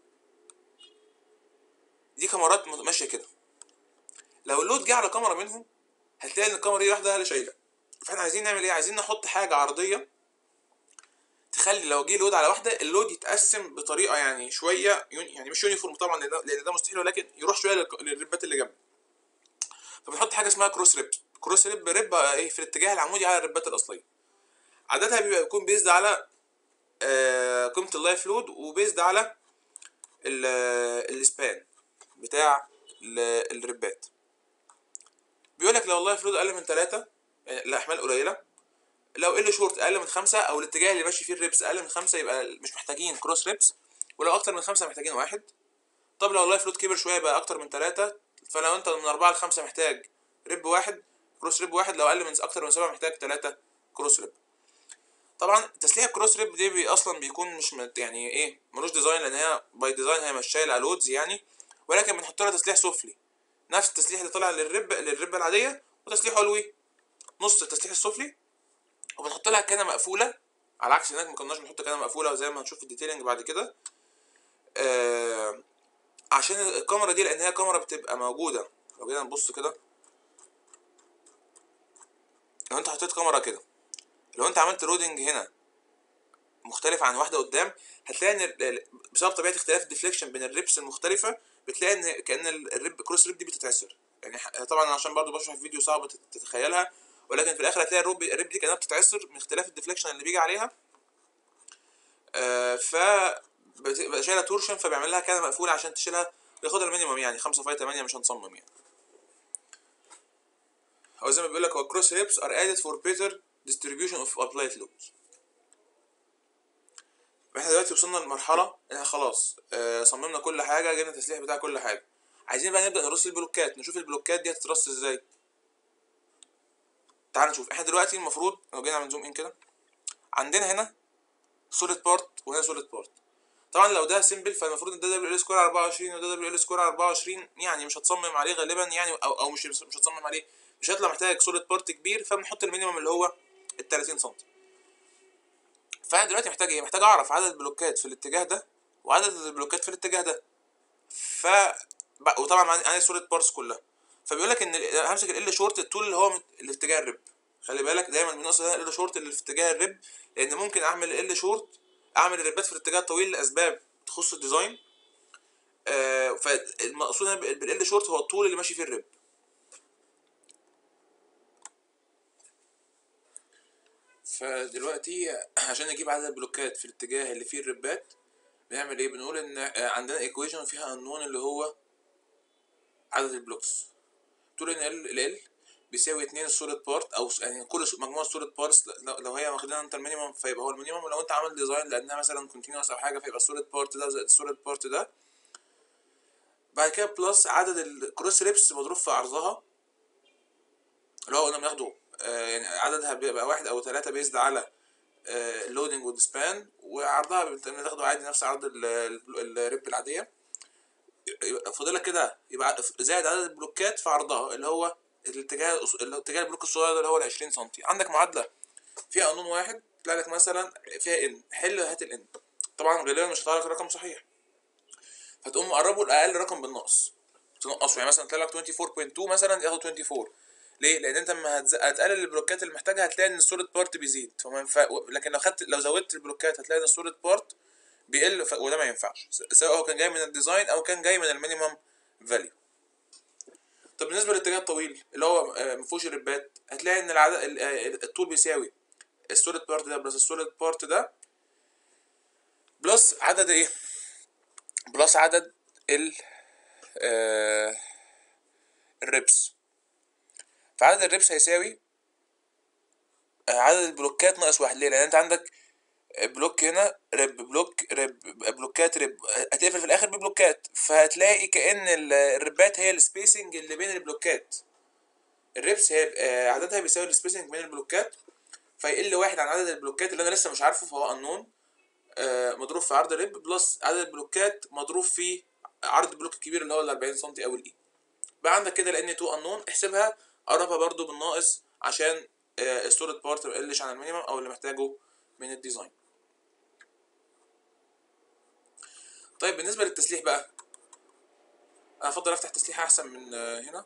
دي كاميرات ماشيه كده لو اللود جه على كاميرا منهم هتلاقي ان الكاميرا دي لوحدها اللي شايله فاحنا عايزين نعمل ايه عايزين نحط حاجه عرضيه تخلي لو جه لود على واحده اللود يتقسم بطريقه يعني شويه يعني مش يونيفورم طبعا لان ده مستحيل ولكن يروح شويه للربات اللي جنب فبنحط حاجه اسمها كروس ريب كروس ريب ريب ايه في الاتجاه العمودي على الربات الاصليه عادتها بيبقى يكون بيزد على آه قيمه اللايف لود وبيزد على السبان بتاع الربات بيقول لك لو اللايف لود اقل من 3 يعني الاحمال قليله لو ال شورت اقل من خمسة او الاتجاه اللي ماشي فيه الريبس اقل من خمسة يبقى مش محتاجين كروس ريبس ولو اكتر من خمسة محتاجين واحد طب لو اللايف لود كبر شويه يبقى اكتر من ثلاثة فلو انت من أربعة لخمسة محتاج ريب واحد كروس ريب واحد لو اقل من اكتر من سبعة محتاج ثلاثة كروس ريب طبعا تسليح الكروس ريب دي بي اصلا بيكون مش مت يعني ايه ملوش ديزاين لان هي باي ديزاين هي مش شايله لودز يعني ولكن بنحط لها تسليح سفلي نفس التسليح اللي طلع للرب للربه العاديه وتسليح علوي نص التسليح السفلي وبنحط لها كانه مقفوله على عكس هناك ما كناش بنحط كانه مقفوله زي ما هنشوف في الديتيلنج بعد كده آه عشان الكاميرا دي لان هي كاميرا بتبقى موجوده لو جينا نبص كده لو انت حطيت كاميرا كده لو انت عملت رودنج هنا مختلف عن واحده قدام هتلاقي ان ال- ال- بسبب طبيعه اختلاف الديفليكشن بين الريبس المختلفه بتلاقي ان كان ال- الريب كروس ريب دي بتتعسر يعني ح- طبعا عشان برضو بشرح في فيديو صعب تت- تتخيلها ولكن في الاخر هتلاقي الريب الريب دي كانها بتتعسر من اختلاف الديفليكشن اللي بيجي عليها آه ف بتبقى شايله تورشن فبيعمل لها كده مقفوله عشان تشيلها بياخدها المينيمم يعني 5 فاي 8 مش هنصمم يعني هو زي ما بيقول لك هو كروس ريبس ار ادد فور بيتر distribution اوف applied loads احنا دلوقتي وصلنا لمرحلة ان احنا خلاص آه صممنا كل حاجة جبنا التسليح بتاع كل حاجة عايزين بقى نبدأ نرص البلوكات نشوف البلوكات دي هتترص ازاي تعال نشوف احنا دلوقتي المفروض لو جينا نعمل زوم ان كده عندنا هنا سوليد بارت وهنا سوليد بارت طبعا لو ده سيمبل فالمفروض ان ده دبليو ال سكوير 24 وده دبليو ال سكوير 24 يعني مش هتصمم عليه غالبا يعني او او مش مش هتصمم عليه مش هيطلع محتاج سوليد بارت كبير فبنحط المينيمم اللي هو ال 30 سم فانا دلوقتي محتاج ايه محتاج اعرف عدد البلوكات في الاتجاه ده وعدد البلوكات في الاتجاه ده ف بق- وطبعا عندي عندي صوره بارس كلها فبيقول لك ان ال- همسك ال شورت الطول اللي هو مت- اللي في اتجاه الرب خلي بالك دايما بنقصد هنا ال شورت اللي في اتجاه الرب لان ممكن اعمل ال شورت اعمل الربات في الاتجاه الطويل لاسباب تخص الديزاين آه فالمقصود هنا بالال شورت هو الطول اللي ماشي فيه الرب فدلوقتي عشان نجيب عدد البلوكات في الاتجاه اللي فيه الربات بنعمل ايه بنقول ان آه، عندنا ايكويشن فيها انون اللي هو عدد البلوكس تقول ان ال ال بيساوي 2 السوليد بارت او س- يعني كل س- مجموعه سوليد بارتس لو لو هي واخدينها انت المينيمم فيبقى هو المينيمم ولو انت عامل ديزاين لانها مثلا كونتينوس او حاجه فيبقى السوليد بارت ده زائد السوليد بارت ده بعد كده بلس عدد الكروس ريبس مضروب في عرضها اللي هو قلنا بناخده آه، يعني عددها بيبقى واحد او ثلاثة بيزد على اللودنج والديسبان وعرضها بت- بتاخده عادي نفس عرض ال- ال- الريب العادية يبقى فاضلك كده يبقى زائد عدد البلوكات في عرضها اللي هو الاتجاه اللي هو اتجاه البلوك الصغير ده اللي هو ال 20 سم عندك معادلة فيها قانون واحد طلع لك مثلا فيها ان حل هات الان طبعا غالبا مش هيطلع لك رقم صحيح فتقوم مقربه لاقل رقم بالناقص تنقصه يعني مثلا طلع لك 24.2 مثلا ياخد 24 ليه؟ لان انت لما هتز... هتقلل البلوكات اللي محتاجها هتلاقي ان السوليد بارت بيزيد فما ينفع... لكن لو خدت لو زودت البلوكات هتلاقي ان السوليد بارت بيقل ف... وده ما ينفعش س- سواء هو كان جاي من الديزاين او كان جاي من المينيمم فاليو طب بالنسبه للاتجاه الطويل اللي هو آه، ما فيهوش ريبات هتلاقي ان العدد ال- آه، الطول بيساوي السوليد بارت ده بلس السوليد بارت ده بلس عدد ايه بلس عدد ال آه الريبس فعدد الريبس هيساوي آه، عدد البلوكات ناقص واحد ليه لان انت عندك بلوك هنا رب بلوك رب بلوكات رب هتقفل في الاخر ببلوكات فهتلاقي كأن ال- الربات هي السبيسنج اللي بين البلوكات الريبس هي آه، عددها بيساوي السبيسنج بين البلوكات فيقل واحد عن عدد البلوكات اللي انا لسه مش عارفه فهو انون مضروب في عرض الرب بلس عدد البلوكات مضروب في عرض البلوك الكبير اللي هو ال 40 سم او الاي بقى عندك كده لان 2 انون احسبها قربها برضو بالناقص عشان السوليد بارت ما يقلش عن المينيمم او اللي محتاجه من الديزاين طيب بالنسبه للتسليح بقى انا افضل افتح تسليح احسن من آه، هنا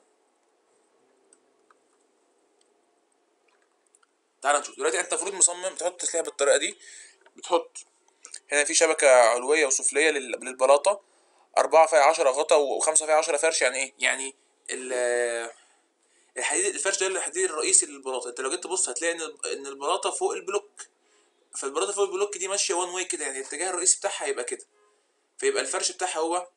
تعال نشوف دلوقتي انت المفروض مصمم تحط تسليح بالطريقه دي بتحط هنا في شبكه علويه وسفليه لل- للبلاطه أربعة فيها عشرة غطا وخمسة فيها عشرة فرش يعني إيه؟ يعني ال- الحديد الفرش ده الحديد الرئيسي للبلاطة أنت لو جيت تبص هتلاقي إن إن البلاطة فوق البلوك فالبلاطة فوق البلوك دي ماشية وان واي كده يعني الاتجاه الرئيسي بتاعها هيبقى كده فيبقى الفرش بتاعها هو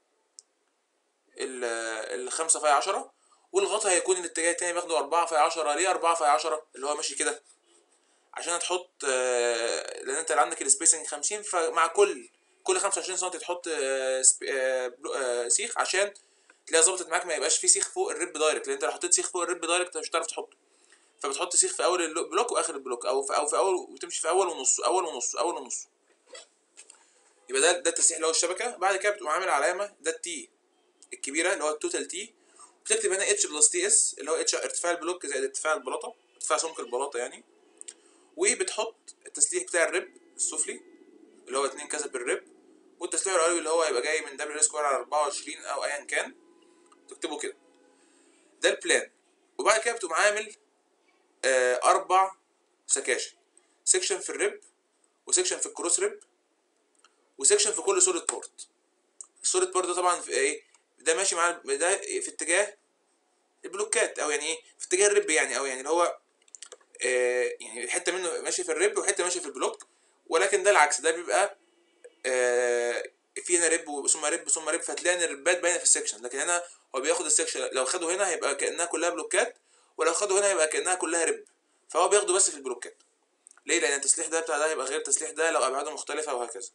ال- الخمسة فيها عشرة والغطا هيكون الاتجاه التاني باخده أربعة فيها عشرة ليه أربعة فيها عشرة اللي هو ماشي كده عشان تحط آه، لأن أنت اللي عندك السبيسنج خمسين فمع كل كل خمسة وعشرين سنتي تحط آه، سب- آه، بلو- آه، سيخ عشان تلاقيها ظبطت معاك ما يبقاش في سيخ فوق الريب دايركت لان انت لو حطيت سيخ فوق الريب دايركت مش هتعرف تحطه فبتحط سيخ في اول البلوك واخر البلوك او في او في اول وتمشي في اول ونص اول ونص اول ونص يبقى ده ده التسليح اللي هو الشبكه بعد كده بتقوم عامل علامه ده التي الكبيره اللي هو التوتال تي بتكتب هنا اتش بلس تي اس اللي هو اتش ارتفاع البلوك زائد ارتفاع البلاطه ارتفاع سمك البلاطه يعني وبتحط التسليح بتاع الرب السفلي اللي هو 2 كذا بالرب والتسليح العلوي اللي هو هيبقى جاي من دبليو سكوير على 24 او ايا كان تكتبه كده ده البلان وبعد كده بتقوم عامل آه اربع سكاشن سيكشن في الرب وسيكشن في الكروس رب وسيكشن في كل سوليد بورت السوليد بورت ده طبعا في ايه ده ماشي مع ده في اتجاه البلوكات او يعني ايه في اتجاه الرب يعني او يعني اللي هو آه يعني حته منه ماشي في الرب وحته ماشي في البلوك ولكن ده العكس ده بيبقى آه في هنا رب ثم رب ثم رب فتلاقي ان الربات باينه في السكشن لكن هنا هو بياخد السكشن لو خده هنا هيبقى كانها كلها بلوكات ولو خده هنا هيبقى كانها كلها رب فهو بياخده بس في البلوكات ليه لان التسليح ده بتاع ده هيبقى غير التسليح ده لو ابعاده مختلفه وهكذا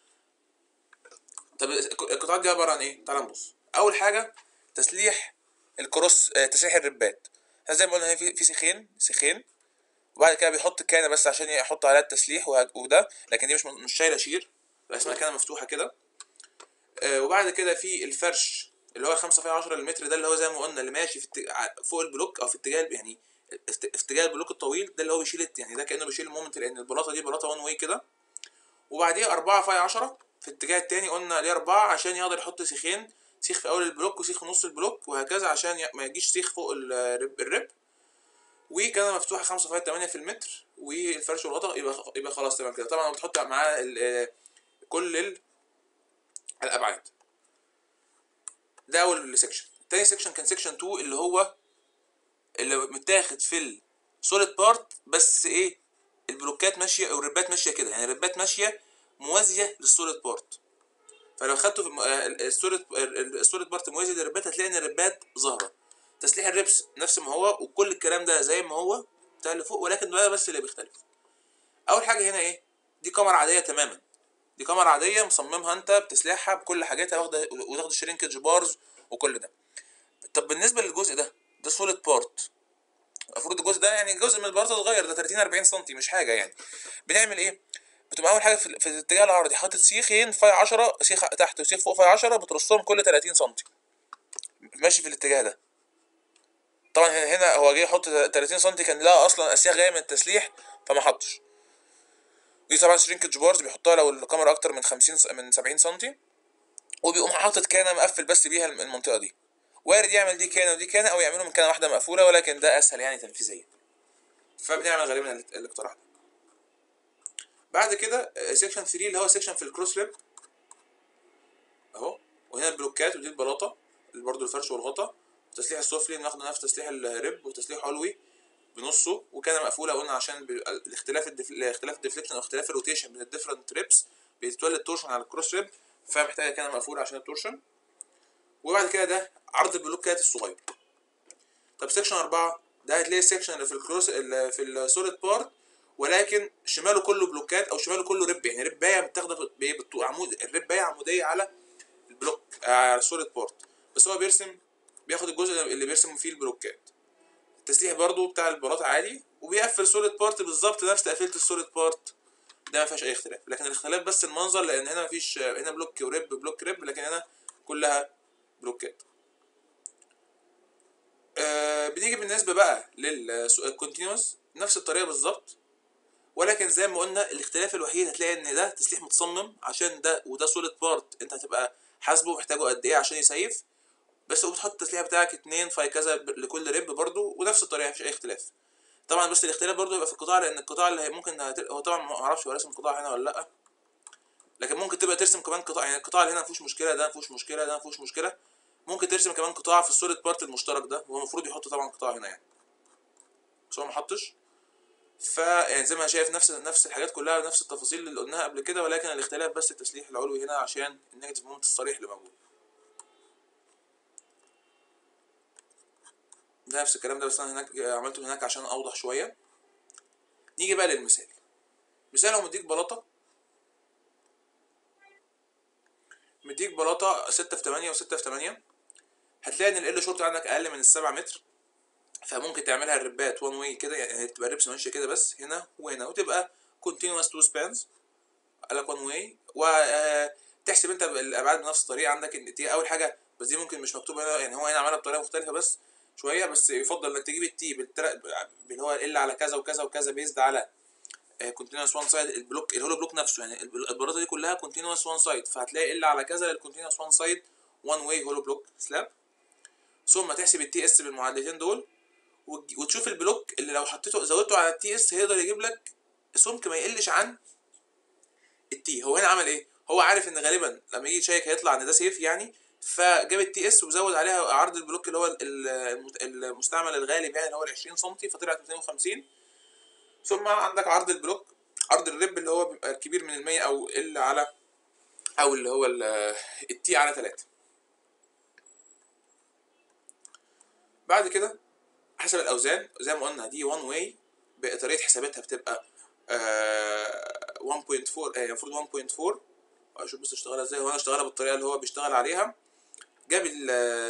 طب القطاعات دي عباره عن ايه تعال نبص اول حاجه تسليح الكروس آه تسليح الربات زي ما قلنا في في سيخين سيخين وبعد كده بيحط كانه بس عشان يحط عليها التسليح وده لكن دي مش مش شايله شير اسمها كانه مفتوحه كده آه وبعد كده في الفرش اللي هو 5 في 10 المتر ده اللي هو زي ما قلنا اللي ماشي في التج... فوق البلوك او في اتجاه يعني في اتجاه البلوك الطويل ده اللي هو بيشيل يعني ده كانه بيشيل المومنت لان البلاطه دي بلاطه وان واي كده وبعديها 4 في 10 في الاتجاه التاني قلنا ليه 4 عشان يقدر يحط سيخين سيخ في اول البلوك وسيخ في نص البلوك وهكذا عشان ما يجيش سيخ فوق الرب, الرب. وكان مفتوحه 5 في 8 في المتر والفرش والغطا يبقى يبقى خلاص تمام كده طبعا بتحط معاه كل الابعاد ده اول سيكشن تاني سيكشن كان سيكشن 2 اللي هو اللي متاخد في السوليد بارت بس ايه البلوكات ماشيه او الربات ماشيه كده يعني الربات ماشيه موازيه للسوليد بارت فلو خدته في السوليد السوليد بارت موازي للربات هتلاقي ان الربات ظاهره تسليح الربس نفس ما هو وكل الكلام ده زي ما هو بتاع اللي فوق ولكن ده بس اللي بيختلف اول حاجه هنا ايه دي كاميرا عاديه تماما دي كاميرا عاديه مصممها انت بتسلحها بكل حاجاتها واخده وتاخد الشرينكج بارز وكل ده طب بالنسبه للجزء ده ده سوليد بارت المفروض الجزء ده يعني جزء من البارت صغير ده 30 40 سم مش حاجه يعني بنعمل ايه بتبقى اول حاجه في, في الاتجاه العرضي حاطط سيخين فاي 10 سيخ تحت وسيخ فوق فاي 10 بترصهم كل 30 سم ماشي في الاتجاه ده طبعا هنا هو جه يحط 30 سم كان لها اصلا اسياخ جايه من التسليح فما حطش دي طبعا شرينكج بارز بيحطها لو الكاميرا اكتر من 50 من 70 سم وبيقوم حاطط كانه مقفل بس بيها المنطقه دي وارد يعمل دي كانه ودي كانه او يعملوا من كانه واحده مقفوله ولكن ده اسهل يعني تنفيذيا فبنعمل غالبا الاقتراح ده بعد كده سيكشن 3 اللي هو سيكشن في الكروس ريب اهو وهنا البلوكات ودي البلاطه اللي برضه الفرش والغطا التسليح السفلي بناخد نفس تسليح الريب وتسليح علوي بنصه وكان مقفوله قلنا عشان الاختلاف الدف... اختلاف الديفليكشن او اختلاف الروتيشن بين الديفرنت ريبس بيتولد تورشن على الكروس ريب فمحتاجه كان مقفوله عشان التورشن وبعد كده ده عرض البلوكات الصغير طب سيكشن أربعة ده هتلاقي السيكشن اللي في الكروس اللي في السوليد بارت ولكن شماله كله بلوكات او شماله كله رب يعني ربايه متاخده بالطول عمود الربايه عموديه على البلوك على السوليد بارت بس هو بيرسم بياخد الجزء اللي بيرسم فيه البلوكات التسليح برضو بتاع البلاط عادي وبيقفل سوليد بارت بالظبط نفس تقفيله السوليد بارت ده ما فيهاش اي اختلاف لكن الاختلاف بس المنظر لان هنا مفيش هنا بلوك وريب بلوك ريب لكن هنا كلها بلوكات آه بنيجي بالنسبه بقى للكونتينوس نفس الطريقه بالظبط ولكن زي ما قلنا الاختلاف الوحيد هتلاقي ان ده تسليح متصمم عشان ده وده سوليد بارت انت هتبقى حاسبه محتاجه قد ايه عشان يسيف بس وبتحط التسليح بتاعك اتنين فاي كذا لكل ريب برضو ونفس الطريقه مفيش اي اختلاف طبعا بس الاختلاف برضو يبقى في القطاع لان القطاع اللي ممكن هتل... هو طبعا ما اعرفش هو راسم قطاع هنا ولا لا لكن ممكن تبقى ترسم كمان قطاع يعني القطاع اللي هنا مفيهوش مشكله ده مفيهوش مشكله ده مفيهوش مشكله ممكن ترسم كمان قطاع في السوليد بارت المشترك ده هو المفروض يحط طبعا قطاع هنا يعني بس هو ما حطش ف يعني زي ما شايف نفس نفس الحاجات كلها نفس التفاصيل اللي قلناها قبل كده ولكن الاختلاف بس التسليح العلوي هنا عشان النيجاتيف مومنت الصريح اللي موجود ده نفس الكلام ده بس انا هناك عملته هناك عشان اوضح شويه نيجي بقى للمثال مثال هو مديك بلاطه مديك بلاطه 6 في 8 و6 في 8 هتلاقي ان ال شورت عندك اقل من السبعة متر فممكن تعملها الربات وان واي كده يعني تبقى الربس ماشيه كده بس هنا وهنا وتبقى كونتينوس تو سبانز على وان واي وتحسب انت الابعاد بنفس الطريقه عندك ان دي اول حاجه بس دي ممكن مش مكتوبه هنا يعني هو هنا عملها بطريقه مختلفه بس شويه بس يفضل انك تجيب التي بالتر... اللي هو ال على كذا وكذا وكذا بيزد على كونتينوس وان سايد البلوك الهولو بلوك نفسه يعني الب- البلاطه دي كلها كونتينوس وان سايد فهتلاقي ال على كذا للكونتينوس وان سايد وان واي هولو بلوك سلاب ثم تحسب التي اس بالمعادلتين دول وتج- وتشوف البلوك اللي لو حطيته زودته على التي اس هيقدر يجيب لك سمك ما يقلش عن التي هو هنا عمل ايه هو عارف ان غالبا لما يجي يشيك هيطلع ان ده سيف يعني فجاب التي اس وزود عليها عرض البلوك اللي هو ال- المت- المستعمل الغالب يعني اللي هو ال 20 سم فطلعت 250 ثم عندك عرض البلوك عرض الريب اللي هو بيبقى الكبير من المية او ال على او اللي هو التي على 3 بعد كده حسب الاوزان زي ما قلنا دي 1 واي طريقه حساباتها بتبقى آه 1.4 آه، المفروض 1.4 اشوف بس اشتغلها ازاي وانا اشتغلها بالطريقه اللي هو بيشتغل عليها جاب ال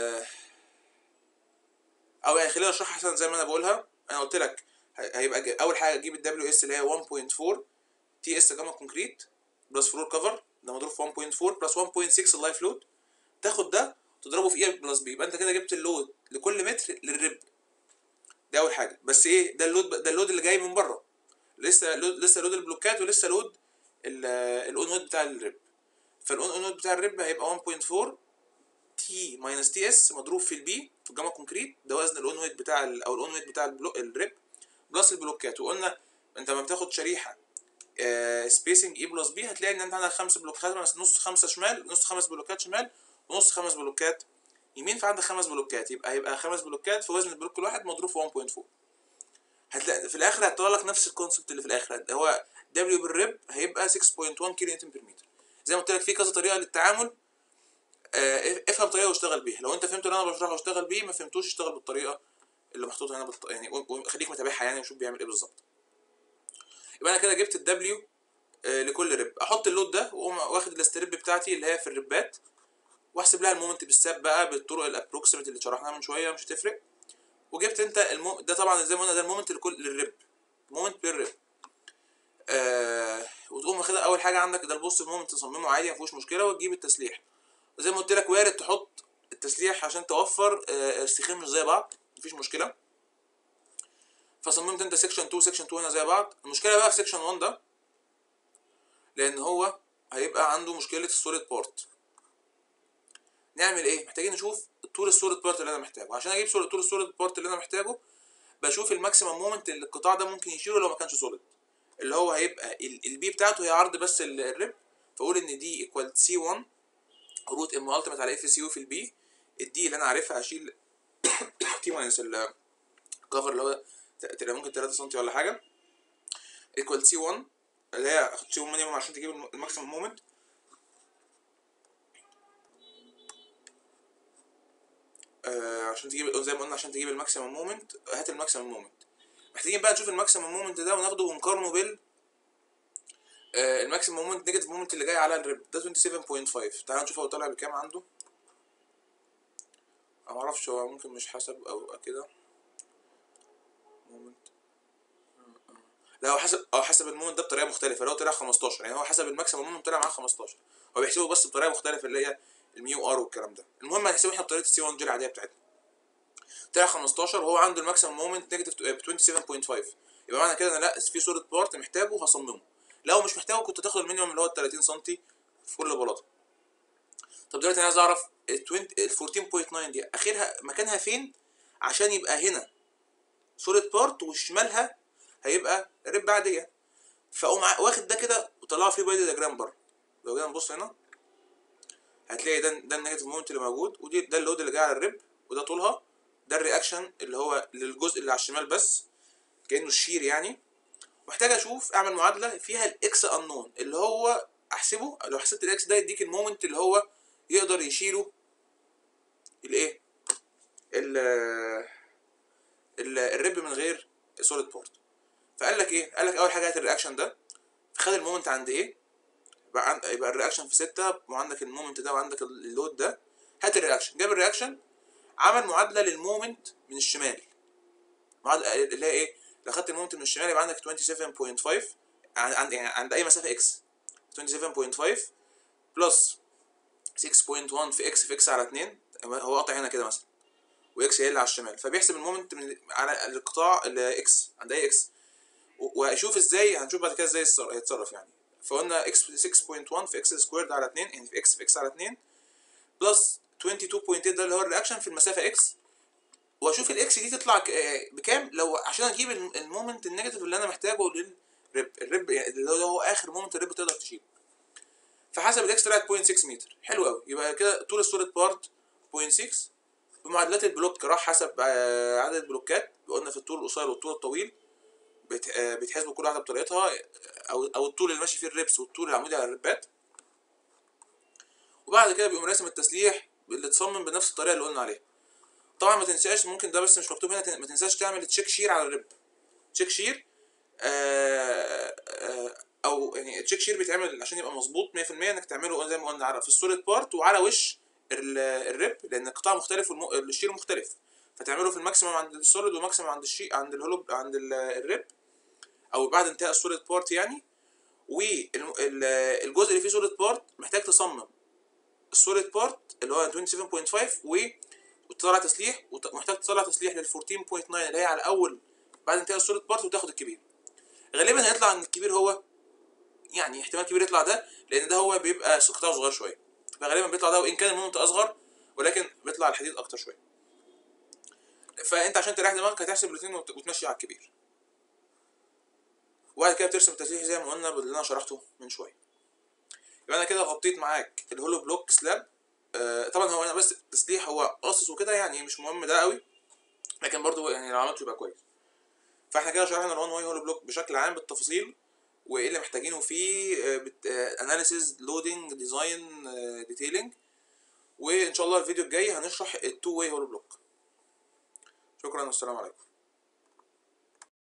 او يعني خلينا اشرحها احسن زي ما انا بقولها انا قلت لك هي- هيبقى ج- اول حاجه تجيب الدبليو اس اللي هي 1.4 تي اس جاما كونكريت بلس فلور كفر ده مضروب في 1.4 بلس 1.6 اللايف لود تاخد ده تضربه في اي بلس بي يبقى انت كده جبت اللود لكل متر للرب ده اول حاجه بس ايه ده اللود ده اللود اللي جاي من بره لسه لود لسه لود البلوكات ولسه لود الاون ويت بتاع الرب فالاون ويت بتاع الرب هيبقى 1.4 تي ماينس تي اس مضروب في البي في الجاما كونكريت ده وزن الاون ويت بتاع ال- او الاون ويت بتاع البلو الريب بلس البلوكات وقلنا انت لما بتاخد شريحه سبيسنج اي بلس بي هتلاقي ان انت عندك خمس بلوكات مثلا نص خمسه شمال نص خمس بلوكات شمال ونص خمس بلوكات يمين فعندك خمس بلوكات يبقى هيبقى خمس بلوكات في وزن البلوك الواحد مضروب في 1.4 هتلاقي في الاخر هيطلع لك نفس الكونسبت اللي في الاخر اللي هو دبليو بالريب هيبقى 6.1 كيلو نيوتن بير متر زي ما قلت لك في كذا طريقه للتعامل آه، افهم طريقه واشتغل بيها لو انت فهمت اللي انا بشرحه واشتغل بيه ما فهمتوش اشتغل بالطريقه اللي محطوطه هنا بالط... يعني و- و- خليك متابعها يعني وشوف بيعمل ايه بالظبط يبقى انا كده جبت الدبليو لكل ريب احط اللود ده واقوم واخد الاستريب بتاعتي اللي هي في الريبات واحسب لها المومنت بالساب بقى بالطرق الابروكسيمت اللي شرحناها من شويه مش هتفرق وجبت انت المو... ده طبعا زي ما قلنا ده المومنت لكل للريب مومنت بير ريب آه وتقوم واخدها اول حاجه عندك ده البوست مومنت تصممه عادي ما فيهوش مشكله وتجيب التسليح زي ما قلت لك وارد تحط التسليح عشان توفر آه، السيخين مش زي بعض مفيش مشكله فصممت انت سيكشن 2 سيكشن 2 هنا زي بعض المشكله بقى في سيكشن 1 ده لان هو هيبقى عنده مشكله السوليد بارت نعمل ايه محتاجين نشوف طول السوليد بارت اللي انا محتاجه عشان اجيب سوليد طول السوليد بارت اللي انا محتاجه بشوف الماكسيمم مومنت اللي القطاع ده ممكن يشيله لو ما كانش سوليد اللي هو هيبقى البي بتاعته هي عرض بس ال- الريب فاقول ان دي ايكوال سي 1 روت ام التيمت على اف سي يو في البي الدي اللي انا عارفها هشيل تي ماينس الكفر اللي هو ت- تبقى ممكن 3 سم ولا حاجه ايكوال سي 1 اللي هي اخد سي 1 مينيمم عشان تجيب الم- الماكسيمم مومنت آه عشان تجيب زي ما قلنا عشان تجيب الماكسيمم مومنت هات الماكسيمم مومنت محتاجين بقى نشوف الماكسيمم مومنت ده وناخده ونقارنه بال آه الماكسيمم مومنت نيجاتيف مومنت اللي جاي على الريب ده 27.5 تعال نشوف هو طالع بكام عنده أنا معرفش هو ممكن مش حسب او كده مومنت لا هو حسب اه حسب المومنت ده بطريقه مختلفه اللي هو طلع 15 يعني هو حسب الماكسيمم مومنت طلع معاه 15 هو بيحسبه بس بطريقه مختلفه اللي هي الميو ار والكلام ده المهم هنحسبه احنا بطريقه السي 1 جي العاديه بتاعتنا طلع 15 وهو عنده الماكسيمم مومنت نيجاتيف 27.5 يبقى معنى كده ان لا في سوليد بارت محتاجه هصممه لو مش محتاجه كنت تاخد المينيمم اللي هو ال 30 سم في كل بلاطه طب دلوقتي انا عايز اعرف ال 20 ال 14.9 دي اخرها مكانها فين عشان يبقى هنا سوليد بارت وشمالها هيبقى ريب عاديه فاقوم ع- واخد ده كده وطلعه فيه بايدي دياجرام بره لو جينا نبص هنا هتلاقي ده ده النيجاتيف مومنت اللي موجود ودي ده اللود اللي جاي على الريب وده طولها ده الرياكشن اللي هو للجزء اللي على الشمال بس كانه الشير يعني محتاج اشوف اعمل معادله فيها الاكس انون اللي هو احسبه لو حسبت الاكس ده يديك المومنت اللي هو يقدر يشيله الايه ال ال- الريب من غير سوليد بورت فقال لك ايه قال لك اول حاجه هات الرياكشن ده خد المومنت عند ايه يبقى عند يبقى الرياكشن في 6 وعندك المومنت ده وعندك اللود ده هات الرياكشن جاب الرياكشن عمل معادله للمومنت من الشمال معادله اللي هي ايه لو خدت المومنت من الشمال يبقى عندك 27.5 عند عند يعني عند اي مسافه اكس 27.5 بلس 6.1 في اكس في اكس على 2 هو قاطع هنا كده مثلا واكس هي اللي على الشمال فبيحسب المومنت من على القطاع اللي اكس عند اي اكس واشوف ازاي هنشوف بعد كده ازاي يتصر- هيتصرف يعني فقلنا اكس 6.1 في اكس سكويرد على 2 يعني في اكس في اكس على 2 بلس 22.8 ده اللي هو الرياكشن في المسافه اكس واشوف الاكس دي تطلع ك- آه، بكام لو عشان اجيب الم- المومنت النيجاتيف اللي انا محتاجه للريب الريب يعني اللي هو هو اخر مومنت الريب تقدر تشيله فحسب الاكس طلعت 0.6 متر حلو قوي يبقى كده طول السوليد بارت 0.6 بمعادلات البلوك راح حسب آه، عدد البلوكات قلنا في الطول القصير والطول الطويل بت- آه، بيتحسبوا كل واحده بطريقتها او او الطول اللي ماشي فيه الريبس والطول العمودي على الريبات وبعد كده بيقوم راسم التسليح اللي اتصمم بنفس الطريقه اللي قلنا عليها طبعا ما تنساش ممكن ده بس مش مكتوب هنا تن- ما تنساش تعمل تشيك شير على الريب تشيك شير آه آه او يعني تشيك شير بيتعمل عشان يبقى مظبوط 100% انك تعمله زي ما قلنا على في السوليد بارت وعلى وش ال- الريب لان القطاع مختلف والشير مختلف فتعمله في الماكسيمم عند السوليد والماكسيمم عند الشي عند الهولو عند ال- الريب او بعد انتهاء السوليد بارت يعني والجزء اللي فيه سوليد بارت محتاج تصمم السوليد بارت اللي هو 27.5 و وتطلع تسليح وت- ومحتاج تطلع تسليح لل 14.9 اللي هي على اول بعد انتهاء السوليد بارت وتاخد الكبير غالبا هيطلع ان الكبير هو يعني احتمال كبير يطلع ده لان ده هو بيبقى قطاع صغير شويه فغالبا بيطلع ده وان كان المومنت اصغر ولكن بيطلع الحديد اكتر شويه فانت عشان تريح دماغك هتحسب الاثنين وت- وتمشي على الكبير وبعد كده بترسم التسليح زي ما قلنا باللي انا شرحته من شويه يبقى انا كده غطيت معاك الهولو بلوك سلاب آه طبعا هو انا بس التسليح هو قاصص وكده يعني مش مهم ده قوي لكن برضو يعني لو عملته يبقى كويس فاحنا كده شرحنا الوان واي هولو بلوك بشكل عام بالتفاصيل وايه اللي محتاجينه فيه اناليسيز لودنج ديزاين ديتيلنج وان شاء الله الفيديو الجاي هنشرح التو واي هولو بلوك شكرا والسلام عليكم